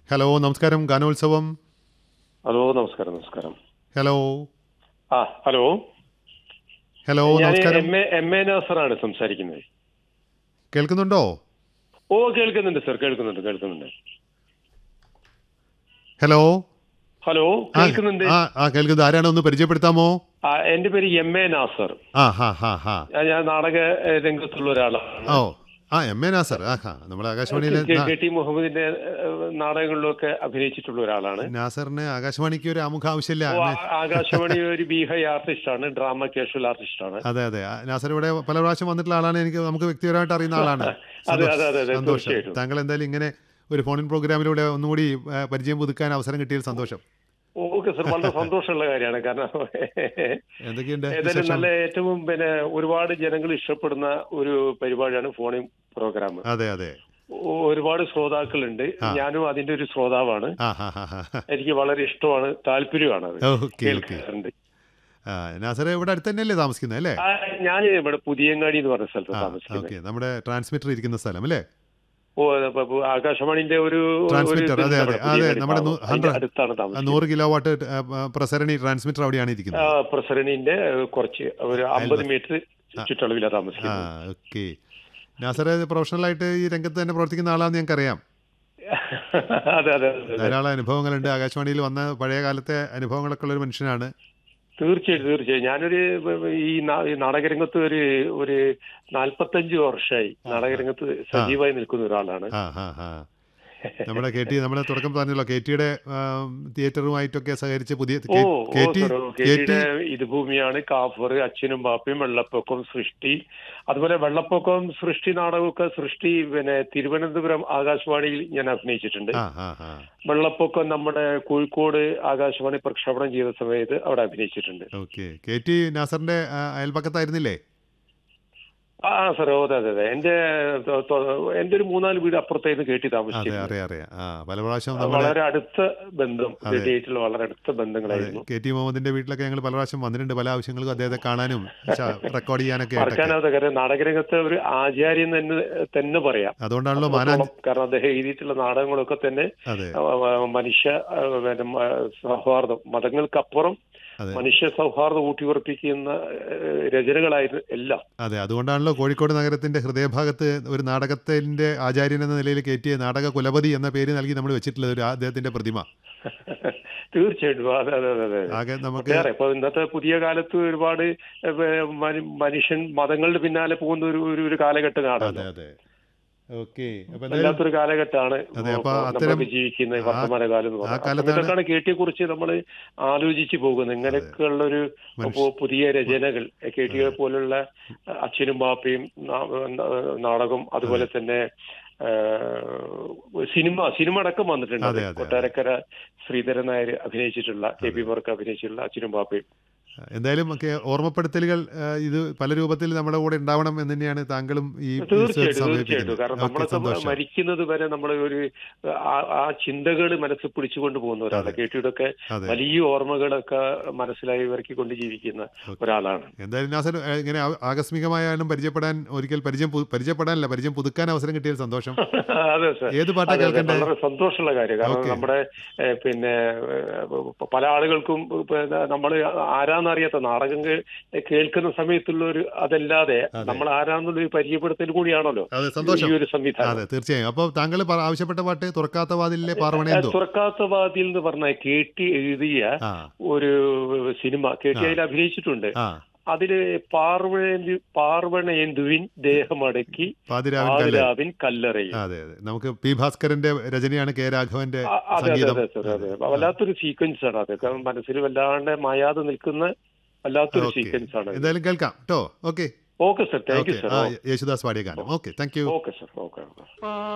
Hello നമസ്കാരം ഗാനോത്സവം hello നമസ്കാരം നമസ്കാരം ഹലോ ആ ഹലോ ഹലോ ഞാൻ നമസ്കാരം എം എ എം എ നാസറാണ് സംസാരിക്കുന്നത് കേൾക്കുന്നുണ്ടോ ഓ കേൾക്കുന്നുണ്ട് സർ കേൾക്കുന്നുണ്ട് കേൾക്കുന്നുണ്ട് ഹലോ ഹലോ ആ, കേൾക്കുന്നുണ്ട് ആ ആ കേൾക്കുന്നത് ആരാണ് ഒന്ന് പരിചയപ്പെടുത്താമോ ആ, എന്റെ പേര് എം എ നാസർ ആ ഹാ ഹാ ഹാ ആ, ഞാൻ നാടക ഏ, രംഗത്തുള്ള ഒരാളാണ് ഓ ആ എം എ നാസർ ആ ഹാ നമ്മുടെ ആകാശവാണിയിലെ കെ നാ- കെ ടി മുഹമ്മദിന്റെ ഏ, നാടകങ്ങളിലൊക്കെ അഭിനയിച്ചിട്ടുള്ള ഒരാളാണ് നാസറിന് ആകാശവാണിക്ക് ഒരു ആമുഖ ആവശ്യമില്ല ഓ, ആ- ആകാശവാണി ഒരു ബീഹൈ ആർട്ടിസ്റ്റ് ആണ് ഡ്രാമ കാഷ്വൽ ആർട്ടിസ്റ്റ് ആണ് അതെ അതെ ആ, നാസർ ഇവിടെ പല പ്രാവശ്യം വന്നിട്ടുള്ള ആളാണ് എനിക്ക് നമുക്ക് വ്യക്തിപരമായിട്ട് അറിയുന്ന ആളാണ് അതെ, അതെ, അതെ, അതെ, സന്തോഷം തീർച്ചയായിട്ടും. താങ്കൾ എന്തായാലും ഇങ്ങനെ ഒരു ഫോണിൻ പ്രോഗ്രാമിലൂടെ ഒന്നുകൂടി ആ, പരിചയം പുതുക്കാൻ അവസരം കിട്ടിയതിൽ സന്തോഷം ഓക്കെ സർ വളരെ സന്തോഷമുള്ള കാര്യമാണ് കാരണം എന്തൊക്കെയുണ്ട് ഏതായാലും വിശേഷം? നല്ല ഏറ്റവും പിന്നെ ഒരുപാട് ജനങ്ങൾ ഇഷ്ടപ്പെടുന്ന ഒരു പരിപാടിയാണ് ഫോണിൻ പ്രോഗ്രാം അതെ അതെ ഒരുപാട് ശ്രോതാക്കളുണ്ട് ആ. ഞാനും അതിന്റെ ഒരു ശ്രോതാവാണ് ആ ഹാ ഹാ ഹാ എനിക്ക് വളരെ ഇഷ്ടമാണ് താല്പര്യമാണ് അത് ഓക്കെ ഓക്കെ കേൾക്കാറുണ്ട് ആ നാസർ ഇവിടെ അടുത്ത് തന്നെയല്ലേ താമസിക്കുന്നത് അല്ലേ ആ, ഞാൻ ഇവിടെ പുതിയങ്ങാടി എന്ന് പറഞ്ഞ സ്ഥലത്ത് ആ താമസിക്കുന്നത് ഓക്കെ നമ്മുടെ ട്രാൻസ്മിറ്റർ ഇരിക്കുന്ന സ്ഥലം അല്ലേ ഓ അപ്പൊ- അപ്പൊ ആകാശവാണിന്റെ ഒരു ഒരു ട്രാൻസ്മിറ്റർ, ഇതുണ്ട് അതെ, നമ്മുടെ അതെ, അതെ, പുതിയങ്ങാടി നമ്മുടെ ഭാഗം. നൂ- അതിന്റെ 100 അടുത്താണ് ആ, താമസിക്കുന്നത് നൂറ് കിലോ വാട്ട് പ്രസരണി ട്രാൻസ്മിറ്റർ അവിടെയാണ് ആ, ഇരിക്കുന്നത് പ്രസരണിന്റെ കുറച്ച് ഒരു അമ്പത് മീറ്റർ ചുറ്റളവിലാണ് ആ താമസിക്കുന്നത് ഓക്കെ നാസർ പ്രൊഫഷണലായിട്ട് ഈ രംഗത്ത് തന്നെ പ്രവർത്തിക്കുന്ന ആളാണെന്ന് ഞങ്ങൾക്കറിയാം അതെ അതെ അതെ, അതെ ധാരാളം അനുഭവങ്ങളുണ്ട് ആകാശവാണിയിൽ വന്ന പഴയ കാലത്തെ അനുഭവങ്ങളൊക്കെ ഉള്ള ഒരു മനുഷ്യനാണ് തീർച്ചയായിട്ടും തീർച്ചയായും ഞാനൊരു ഈ നാ- ഈ നാടകരംഗത്ത് ഒരു ഒരു നാല്പത്തഞ്ച് വർഷമായി നാടകരംഗത്ത് സജീവമായി നിൽക്കുന്ന ഒരാളാണ് ആ ഹാ ഹാ നമ്മുടെ കെ ടി നമ്മുടെ തുടക്കം പറഞ്ഞല്ലോ കെ ടിയുടെ തിയേറ്ററുമായിട്ടൊക്കെ സഹകരിച്ച് പുതിയ O K- O K T sir, K T കെടിയുടെ ഇത് ഭൂമിയാണ് കാഫർ അച്ഛനും ബാപ്പയും വെള്ളപ്പൊക്കം സൃഷ്ടി അതുപോലെ വെള്ളപ്പൊക്കം സൃഷ്ടി നാടകമൊക്കെ സൃഷ്ടി പിന്നെ തിരുവനന്തപുരം ആകാശവാണിയിൽ ഞാൻ അഭിനയിച്ചിട്ടുണ്ട് ആ ഹാ ഹാ വെള്ളപ്പൊക്കം നമ്മുടെ കോഴിക്കോട് ആകാശവാണി പ്രക്ഷേപണം ചെയ്ത സമയത്ത് അവിടെ അഭിനയിച്ചിട്ടുണ്ട് ഓക്കെ കെ ടി നാസറിന്റെ ആ, അയൽപക്കത്തായിരുന്നില്ലേ ആ സാർ അതെ അതെ അതെ എന്റെ തൊ- തൊ- എന്റെ ഒരു മൂന്നാല് വീട് അപ്പുറത്തായിരുന്നു കേട്ടി അതെ താമസിച്ചിരുന്നത് അറിയാം അറിയാം ആ പല പ്രാവശ്യം നമ്മുടെ വളരെ അടുത്ത ബന്ധം അതെ. കേട്ടിയായിട്ടുള്ള വളരെ അടുത്ത ബന്ധങ്ങളായിരുന്നു കെ ടി മുഹമ്മദിന്റെ വീട്ടിലൊക്കെ ഞങ്ങൾ പല പ്രാവശ്യം വന്നിട്ടുണ്ട് പല ആവശ്യങ്ങൾക്കും അദ്ദേഹത്തെ കാണാനും റെക്കോർഡ് ചെയ്യാനൊക്കെ ആയിട്ടൊക്കെ മറക്കാനാവാത്ത കാര്യം നാടകരംഗത്തെ ഒരു ആചാര്യൻ തന്നെ തന്നെ പറയാം അതുകൊണ്ടാണല്ലോ മാനാ അത്രത്തോളം കാരണം അദ്ദേഹം എഴുതിയിട്ടുള്ള നാടകങ്ങളൊക്കെ തന്നെ അതെ ആ, ആ, മനുഷ്യ ആ, പിന്നെ മ- സൗഹാർദ്ദം മതങ്ങൾക്കപ്പുറം അതെ മനുഷ്യ സൗഹാർദ്ദം ഊട്ടിയുറപ്പിക്കുന്ന ഏഹ്, രചനകളായിരുന്നു എല്ലാം അതെ അതുകൊണ്ടാണല്ലോ കോഴിക്കോട് നഗരത്തിന്റെ ഹൃദയഭാഗത്ത് ഒരു നാടകത്തിന്റെ ആചാര്യൻ എന്ന നിലയിൽ കയറ്റിയ നാടക കുലപതി എന്ന പേര് നൽകി നമ്മൾ വെച്ചിട്ടുള്ളത് ഒരു ആ- അദ്ദേഹത്തിന്റെ പ്രതിമ തീർച്ചയായിട്ടും അതെ അതെ അതെ അതെ ആകെ നമുക്ക് വേറെ ഇപ്പൊ ഇന്നത്തെ പുതിയ കാലത്ത് ഒരുപാട് ഏഹ്, മനു- മനുഷ്യൻ മതങ്ങളുടെ പിന്നാലെ പോകുന്ന ഒരു ഒരു- ഒരു കാലഘട്ടമാണ് അതെ അതെ ഓക്കെ അപ്പൊ എന്തായാലും വല്ലാത്തൊരു കാലഘട്ടമാണ് അതെ, അപ്പൊ ഇപ്പോ അത്തരം- നമ്മളൊക്കെ ജീവിക്കുന്ന ആ- വർത്തമാനകാലം എന്ന് ആ പറയുന്നത് കാലത്താണ് സമയത്തൊക്കെയാണ് കേട്ടിയെ കുറിച്ച് നമ്മൾ ആലോചിച്ച് പോകുന്നത് ഇങ്ങനെയൊക്കെയുള്ള ഒരു മനുഷ്യ- പുതിയ രചനകൾ കേട്ടിയെ പോലുള്ള അച്ഛനും ബാപ്പയും നാ- നാടകം അതുപോലെ തന്നെ ആ, സിനിമ സിനിമ അടക്കം വന്നിട്ടുണ്ട് അതെ, അതെ, കൊട്ടാരക്കര ശ്രീധരൻ നായർ അഭിനയിച്ചിട്ടുള്ള കെ പി വർക്ക് അഭിനയിച്ചിട്ടുള്ള അച്ഛനും ബാപ്പയും എന്തായാലും ഒക്കെ ഓർമ്മപ്പെടുത്തലുകൾ ആ, ഇത് പല രൂപത്തിൽ നമ്മുടെ കൂടെ ഉണ്ടാവണം എന്ന് തന്നെയാണ് താങ്കളും ഈ തീർച്ചയായിട്ടും തീർച്ചയായിട്ടും സമീപിക്കുന്നത് കാരണം ഓക്കെ നമ്മളൊക്കെ സന്തോഷം മരിക്കുന്നത് വരെ നമ്മൾ ഒരു ആ- ആ ചിന്തകൾ മനസ്സിൽ പിടിച്ചുകൊണ്ട് പോകുന്ന ഒരാളാണ് കേട്ടിയുടെയൊക്കെ അതെ വലിയ ഓർമ്മകളൊക്കെ മനസ്സിലായി ഇറക്കിക്കൊണ്ട് ജീവിക്കുന്ന ഒരാളാണ് എന്തായാലും നാസർ ഏ, ഇങ്ങനെ ആ- ആകസ്മികമായാലും പരിചയപ്പെടാൻ ഒരിക്കൽ പരിചയം പു- പരിചയപ്പെടാനല്ല പരിചയം പുതുക്കാൻ അവസരം കിട്ടിയതിൽ സന്തോഷം അതെ സാർ ഏത് പാട്ടാ അതെ, അതെ, കേൾക്കണ്ടേ വളരെ സന്തോഷമുള്ള കാര്യം കാരണം ഓക്കേ. നമ്മുടെ ഏഹ്, പിന്നെ ഏഹ്, പല ആളുകൾക്കും നമ്മൾ ആരാന്നറിയാത്ത നാടകം കേ- കേൾക്കുന്ന സമയത്തുള്ള ഒരു അതല്ലാതെ അതെ. നമ്മൾ ആരാന്നുള്ള ഒരു പരിചയപ്പെടുത്തൽ കൂടിയാണല്ലോ അതെ സന്തോഷം ഈ ഒരു സംവിധാനം അതെ തീർച്ചയായും അപ്പോൾ താങ്കൾ പ- ആവശ്യപ്പെട്ട പാട്ട് തുറക്കാത്ത വാതിലിലെ പാർവണേന്തു തുറക്കാത്ത വാതിൽ എന്ന് പറഞ്ഞ കേട്ടി എഴുതിയ ആ ഒരു സിനിമ കേട്ടി അതിൽ അഭിനയിച്ചിട്ടുണ്ട് ആ അതില് പാർവണേന്ദു പാർവണേന്ദുവിൻ ദേഹമടക്കി പാതിരാവിൻ കല്ല് ആതിരാവിൻ കല്ലറയിൽ അതെ അതെ നമുക്ക് പി ഭാസ്കരന്റെ രചനയാണ് കെ രാഘവന്റെ ആ, അതെ അതെ സംഗീതം അതെ സാർ അതെ വല്ലാത്തൊരു സീക്വൻസ് ആണ് അത് കാരണം മനസ്സിൽ വല്ലാണ്ട് മായാതെ നിൽക്കുന്ന വല്ലാത്തൊരു ഓക്കെ സീക്വൻസ് ആണ് എന്തായാലും കേൾക്കാം കേട്ടോ okay okay sir thank okay you sir ആ യേശുദാസ് പാടിയ ഗാനം okay thank you okay sir okay